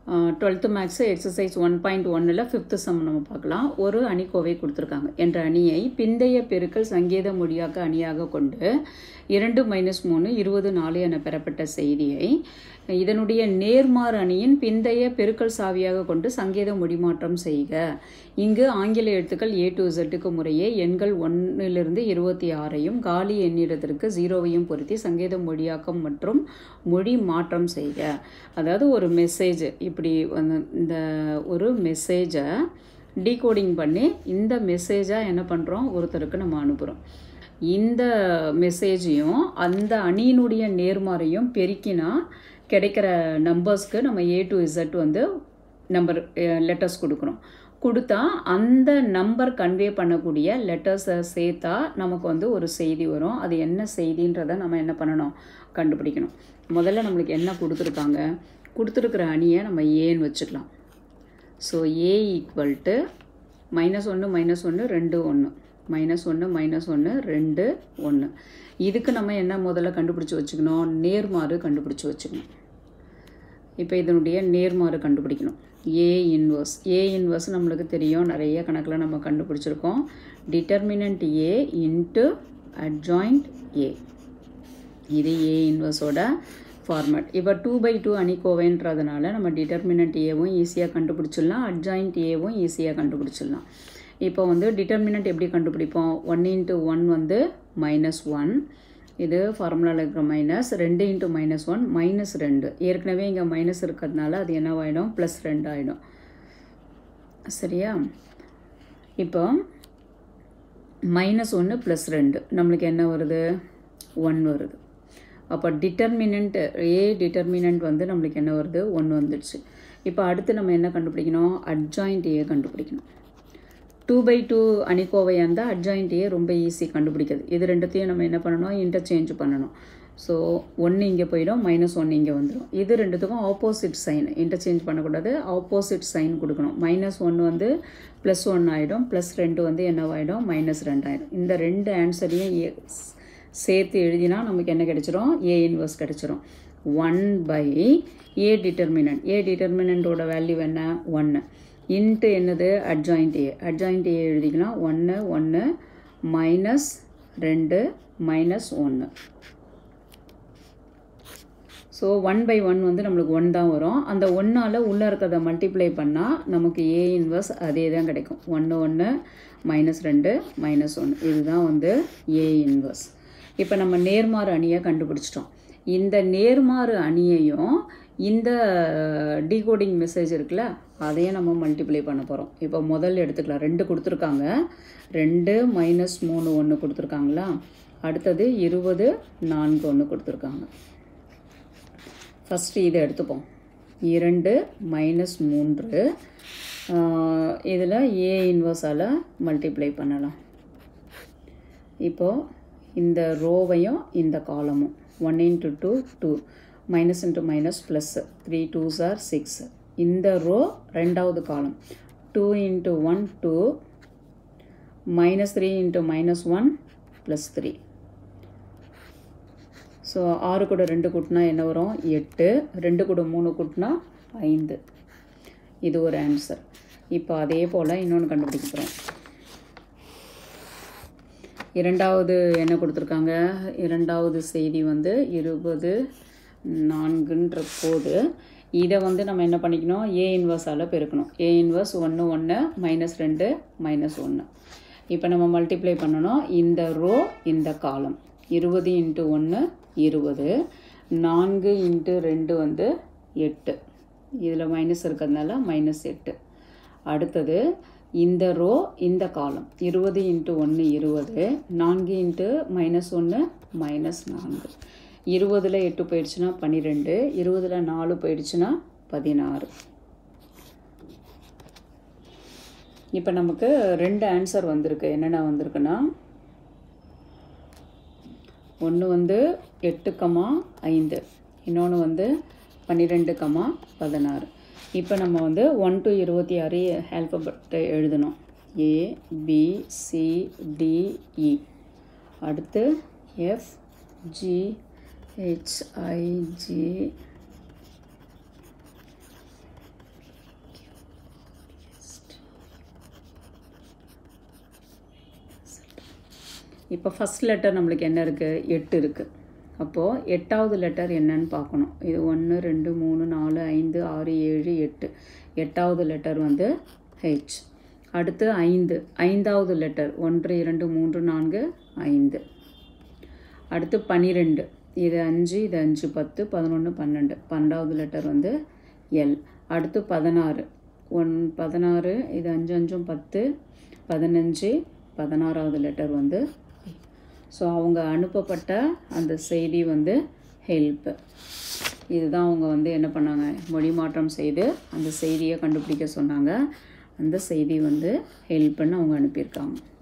twelfth maths exercise one point ஒன்னில் fifth sum நம்ம பார்க்கலாம் ஒரு அணிக்கோவை கொடுத்துருக்காங்க என்ற அணியை பிந்தைய பெருக்கல் சங்கீத மொழியாக்க அணியாக கொண்டு இரண்டு மைனஸ் மூணு இருபது நாலு என பெறப்பட்ட செய்தியை இதனுடைய நேர்மாறு அணியின் பிந்தைய பெருக்கல் சாவியாக கொண்டு சங்கீத மொழிமாற்றம் செய்க இங்கு ஆங்கில எழுத்துக்கள் ஏ டு இசட்டுக்கு முறையே எண்கள் ஒன்னிலிருந்து இருபத்தி ஆறையும் காலி எண்ணிடத்திற்கு ஜீரோவையும் பொருத்தி சங்கீத மொழியாக்கம் மற்றும் மொழி மாற்றம் செய்க அதாவது ஒரு மெசேஜ் இப்படி வந்து இந்த ஒரு மெசேஜை டீகோடிங் பண்ணி இந்த மெசேஜாக என்ன பண்ணுறோம் ஒருத்தருக்கு நம்ம அனுப்புகிறோம் இந்த மெசேஜையும் அந்த அணியினுடைய நேர்மாறையும் பெருக்கினா கிடைக்கிற நம்பர்ஸ்க்கு நம்ம ஏ டு இசட் வந்து நம்பர் லெட்டர்ஸ் கொடுக்குறோம் கொடுத்தா அந்த நம்பர் கன்வே பண்ணக்கூடிய லெட்டர்ஸை சேர்த்தா நமக்கு வந்து ஒரு செய்தி வரும் அது என்ன செய்தின்றதை நம்ம என்ன பண்ணணும் கண்டுபிடிக்கணும் முதல்ல நம்மளுக்கு என்ன கொடுத்துருக்காங்க கொடுத்துருக்குற அணியை நம்ம ஏன்னு வச்சுக்கலாம் so A equal to minus ஒன்று மைனஸ் ஒன்று ரெண்டு ஒன்று மைனஸ் ஒன்று மைனஸ் ஒன்று ரெண்டு ஒன்று இதுக்கு நம்ம என்ன முதல்ல கண்டுபிடிச்சி வச்சுக்கணும் நேர்மாறு கண்டுபிடிச்சி வச்சுக்கணும் இப்போ இதனுடைய நேர்மாறு கண்டுபிடிக்கணும் ஏ இன்வர்ஸ் ஏ இன்வர்ஸ் நம்மளுக்கு தெரியும் நிறைய கணக்கில் நம்ம கண்டுபிடிச்சிருக்கோம் determinant A into adjoint A இது ஏ இன்வர்ஸோட ஃபார்மேட் இப்போ டூ பை டூ அணிக்கோவைன்றதுனால நம்ம டிட்டர்மினன்ட் ஏவும் ஈஸியாக கண்டுபிடிச்சிடலாம் அட்ஜாயிண்ட் ஏவும் ஈஸியாக கண்டுபிடிச்சிடலாம் இப்போ வந்து டிட்டர்மினன்ட் எப்படி கண்டுபிடிப்போம் ஒன் இன்ட்டு ஒன் வந்து மைனஸ் ஒன் இது ஃபார்முலாவில் இருக்கிற மைனஸ் ரெண்டு இன்ட்டு மைனஸ் ஒன் மைனஸ் ரெண்டு ஏற்கனவே இங்கே மைனஸ் இருக்கிறதுனால அது என்னவாயிடும் ப்ளஸ் ரெண்டு ஆகிடும் சரியா இப்போ மைனஸ் ஒன்று ப்ளஸ் ரெண்டு நம்மளுக்கு என்ன வருது ஒன் வருது அப்போ டிட்டர்மினன்ட் ஏ டிட்டர்மினன்ட் வந்து நம்மளுக்கு என்ன வருது ஒன்று வந்துடுச்சு இப்போ அடுத்து நம்ம என்ன கண்டுபிடிக்கணும் அட்ஜாயிண்ட் ஏ கண்டுபிடிக்கணும் டூ பை டூ அணிக்கோவையாக இருந்தால் அட்ஜாயிண்ட் ஏ ரொம்ப ஈஸி கண்டுபிடிக்கிறது இது ரெண்டுத்தையும் நம்ம என்ன பண்ணணும் இன்டர்சேஞ்ச் பண்ணணும் ஸோ ஒன்று இங்கே போயிடும் மைனஸ் ஒன்று இங்கே வந்துடும் இது ரெண்டுத்துக்கும் ஆப்போசிட் சைன் இன்டர்சேஞ்ச் பண்ணக்கூடாது ஆப்போசிட் சைன் கொடுக்கணும் மைனஸ் ஒன்று வந்து ப்ளஸ் ஒன் ஆகிடும் ப்ளஸ் ரெண்டு வந்து என்னவாயிடும் மைனஸ் ரெண்டு ஆகிடும் இந்த ரெண்டு ஆன்சரையும் ஏ சேர்த்து எழுதினா நமக்கு என்ன கிடைச்சிரும் ஏ இன்வர்ஸ் கிடைச்சிரும் one by A determinant A டிட்டர்மினண்ட்டோட வேல்யூ என்ன ஒன்று இன்ட்டு என்னது அட்ஜாயிண்ட் ஏ அட்ஜாயிண்ட் ஏ எழுதிக்கலாம் ஒன்று ஒன்று மைனஸ் ரெண்டு மைனஸ் ஒன்று ஸோ ஒன் பை ஒன் வந்து நம்மளுக்கு ஒன் தான் வரும் அந்த ஒன்றால் உள்ளே இருக்கிறத மல்டிப்ளை பண்ணால் நமக்கு ஏ இன்வர்ஸ் அதே தான் கிடைக்கும் ஒன்று ஒன்று மைனஸ் ரெண்டு மைனஸ் ஒன்று இதுதான் வந்து ஏ இன்வர்ஸ் இப்போ நம்ம நேர்மாறு அணியை கண்டுபிடிச்சிட்டோம் இந்த நேர்மாறு அணியையும் இந்த டீகோடிங் மெசேஜ் இருக்குல்ல அதையும் நம்ம மல்டிப்ளை பண்ண போகிறோம் இப்போ முதல்ல எடுத்துக்கலாம் ரெண்டு கொடுத்துருக்காங்க ரெண்டு மைனஸ் மூணு ஒன்று கொடுத்துருக்காங்களா அடுத்தது இருபது நான்கு ஒன்று கொடுத்துருக்காங்க ஃபஸ்ட்டு இதை எடுத்துப்போம் இரண்டு மைனஸ் மூன்று இதில் ஏ இன்வர்ஸால் மல்டிப்ளை பண்ணலாம் இப்போது இந்த ரோவையும் இந்த காலமும் one into two two minus into minus plus three twos are six இந்த ரோ ரெண்டாவது column two into one two minus three into minus one plus three so ஆறு கூட ரெண்டு கூட்டினா என்ன வரும் எட்டு ரெண்டு கூட மூணு கூட்டினா ஐந்து இது ஒரு ஆன்சர் இப்போ அதே போல் இன்னொன்று கண்டுபிடிக்க போகிறோம் இரண்டாவது என்ன கொடுத்துருக்காங்க இரண்டாவது செய்தி வந்து இருபது நான்குன்ற போது இதை வந்து நம்ம என்ன பண்ணிக்கணும் ஏ இன்வர்ஸால் பெருக்கணும் ஏ இன்வர்ஸ் ஒன்று ஒன்று மைனஸ் ரெண்டு மைனஸ் ஒன்று இப்போ நம்ம மல்டிப்ளை பண்ணணும் இந்த ரோ இந்த காலம் இருபது இன்ட்டு ஒன்று இருபது நான்கு இன்ட்டு ரெண்டு வந்து எட்டு இதில் மைனஸ் இருக்கிறதுனால மைனஸ் எட்டு அடுத்தது இந்த ரோ இந்த காலம் இருபது இன்ட்டு ஒன்று இருபது நான்கு இன்ட்டு மைனஸ் ஒன்று மைனஸ் நான்கு இருபதில் எட்டு போயிடுச்சுன்னா பன்னிரெண்டு இருபதில் நாலு போயிடுச்சுன்னா பதினாறு இப்போ நமக்கு ரெண்டு ஆன்சர் வந்திருக்கு என்னென்ன வந்திருக்குன்னா ஒன்று வந்து எட்டு கமா ஐந்து இன்னொன்று வந்து பன்னிரெண்டு கமா பதினாறு இப்போ நம்ம வந்து ஒன் டு இருபத்தி ஆறு ஆல்பபெட்டை எழுதணும் A B C D E அடுத்து F G H I G இப்போ ஃபஸ்ட் லெட்டர் நம்மளுக்கு என்ன இருக்குது எட்டு இருக்குது அப்போது எட்டாவது லெட்டர் என்னன்னு பார்க்கணும் இது ஒன்று ரெண்டு மூணு நாலு ஐந்து ஆறு ஏழு எட்டு எட்டாவது லெட்டர் வந்து ஹெச் அடுத்து ஐந்து ஐந்தாவது லெட்டர் ஒன்று இரண்டு மூன்று நான்கு ஐந்து அடுத்து பன்னிரெண்டு இது அஞ்சு இது அஞ்சு பத்து பதினொன்று பன்னெண்டு பன்னெண்டாவது லெட்டர் வந்து எல் அடுத்து பதினாறு ஒன் பதினாறு இது அஞ்சு அஞ்சும் பத்து பதினஞ்சு பதினாறாவது லெட்டர் வந்து ஸோ அவங்க அனுப்பப்பட்ட அந்த செய்தி வந்து ஹெல்ப் இதுதான் அவங்க வந்து என்ன பண்ணாங்க மொழி மாற்றம் செய்து அந்த செய்தியை கண்டுபிடிக்க சொன்னாங்க அந்த செய்தி வந்து ஹெல்ப்னு அவங்க அனுப்பியிருக்காங்க